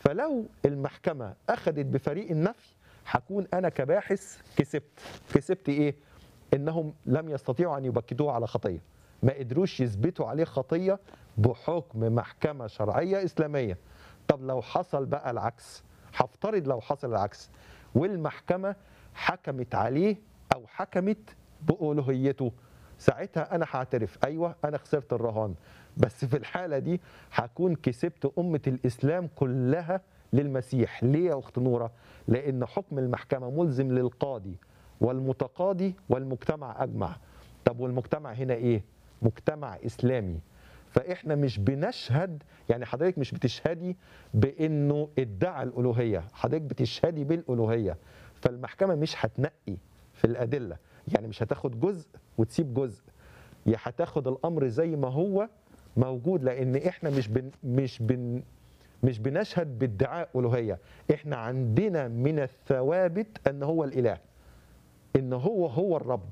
فلو المحكمه اخذت بفريق النفي هكون انا كباحث كسبت كسبت ايه انهم لم يستطيعوا ان يبكتوه على خطيه ما قدروش يثبتوا عليه خطيه بحكم محكمه شرعيه اسلاميه طب لو حصل بقى العكس هفترض لو حصل العكس والمحكمه حكمت عليه او حكمت بالوهيته ساعتها انا هعترف ايوه انا خسرت الرهان بس في الحاله دي هكون كسبت امه الاسلام كلها للمسيح ليه يا اخت نوره لان حكم المحكمه ملزم للقاضي والمتقاضي والمجتمع اجمع طب والمجتمع هنا ايه مجتمع اسلامي فاحنا مش بنشهد يعني حضرتك مش بتشهدي بانه ادعى الالوهيه حضرتك بتشهدي بالالوهيه فالمحكمه مش هتنقي في الادله يعني مش هتاخد جزء وتسيب جزء يا هتاخد الامر زي ما هو موجود لان احنا مش بن مش بن مش بنشهد بادعاء الوهيه احنا عندنا من الثوابت ان هو الاله ان هو هو الرب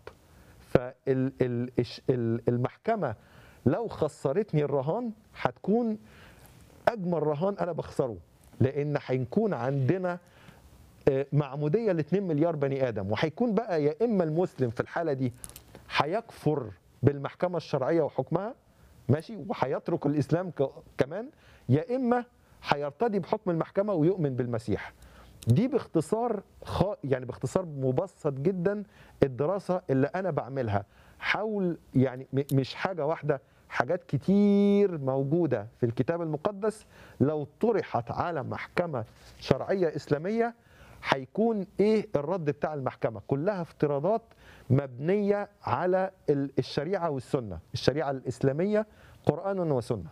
فالمحكمه لو خسرتني الرهان هتكون اجمل رهان انا بخسره لان هيكون عندنا معموديه ل 2 مليار بني ادم وهيكون بقى يا اما المسلم في الحاله دي هيكفر بالمحكمه الشرعيه وحكمها ماشي وهيترك الاسلام كمان يا اما هيرتدي بحكم المحكمه ويؤمن بالمسيح دي باختصار خ... يعني باختصار مبسط جدا الدراسه اللي انا بعملها حول يعني م... مش حاجه واحده حاجات كتير موجوده في الكتاب المقدس لو طرحت على محكمه شرعيه اسلاميه هيكون ايه الرد بتاع المحكمه كلها افتراضات مبنيه على الشريعه والسنه الشريعه الاسلاميه قران وسنه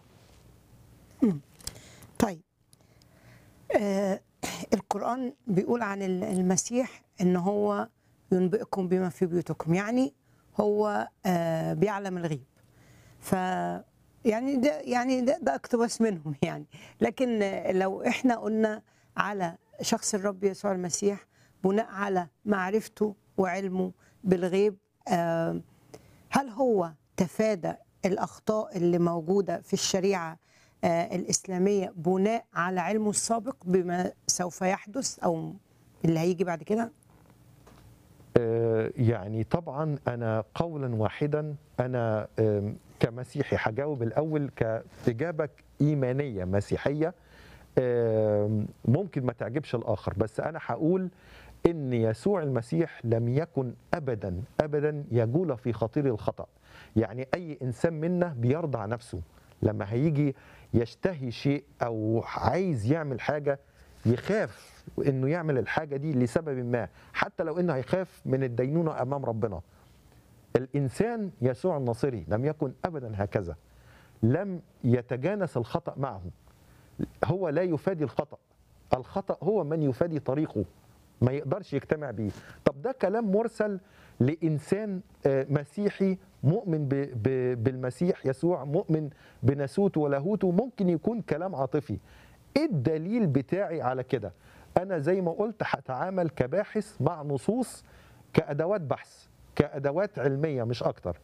طيب آه القرآن بيقول عن المسيح ان هو ينبئكم بما في بيوتكم يعني هو آه بيعلم الغيب ف يعني ده يعني ده, ده اقتباس منهم يعني لكن لو احنا قلنا على شخص الرب يسوع المسيح بناء على معرفته وعلمه بالغيب آه هل هو تفادى الاخطاء اللي موجوده في الشريعه الإسلامية بناء على علمه السابق بما سوف يحدث أو اللي هيجي بعد كده؟ يعني طبعا أنا قولا واحدا أنا كمسيحي هجاوب الأول كإجابة إيمانية مسيحية ممكن ما تعجبش الآخر بس أنا هقول إن يسوع المسيح لم يكن أبدا أبدا يجول في خطير الخطأ يعني أي إنسان منا بيرضع نفسه لما هيجي يشتهي شيء او عايز يعمل حاجه يخاف انه يعمل الحاجه دي لسبب ما حتى لو انه هيخاف من الدينونه امام ربنا الانسان يسوع الناصري لم يكن ابدا هكذا لم يتجانس الخطا معه هو لا يفادي الخطا الخطا هو من يفادي طريقه ما يقدرش يجتمع بيه طب ده كلام مرسل لانسان مسيحي مؤمن بالمسيح يسوع مؤمن بناسوته ولاهوته ممكن يكون كلام عاطفي ايه الدليل بتاعي على كده انا زي ما قلت هتعامل كباحث مع نصوص كادوات بحث كادوات علميه مش اكتر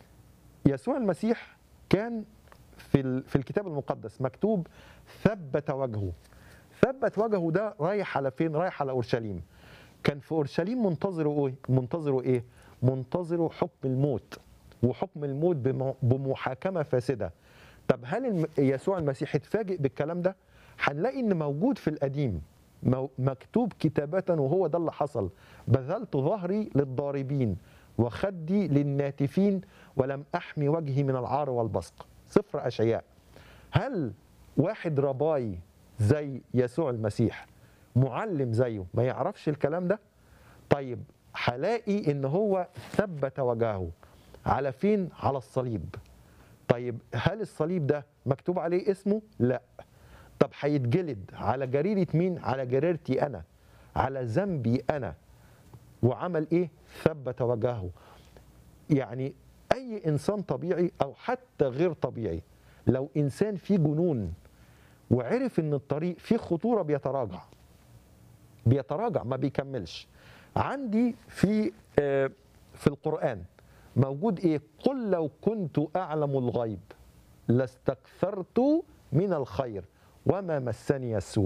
يسوع المسيح كان في في الكتاب المقدس مكتوب ثبت وجهه ثبت وجهه ده رايح على فين رايح على اورشليم كان في اورشليم منتظره ايه منتظره ايه منتظره حكم الموت وحكم الموت بمحاكمه فاسده طب هل يسوع المسيح اتفاجئ بالكلام ده هنلاقي ان موجود في القديم مكتوب كتابة وهو ده اللي حصل بذلت ظهري للضاربين وخدي للناتفين ولم أحمي وجهي من العار والبصق سفر أشعياء هل واحد رباي زي يسوع المسيح معلم زيه ما يعرفش الكلام ده طيب هلاقي ان هو ثبت وجهه على فين على الصليب طيب هل الصليب ده مكتوب عليه اسمه لا طب هيتجلد على جريرة مين على جريرتي انا على ذنبي انا وعمل ايه ثبت وجهه يعني اي انسان طبيعي او حتى غير طبيعي لو انسان فيه جنون وعرف ان الطريق فيه خطوره بيتراجع بيتراجع ما بيكملش عندي في في القران موجود ايه قل لو كنت اعلم الغيب لاستكثرت من الخير وما مسني السوء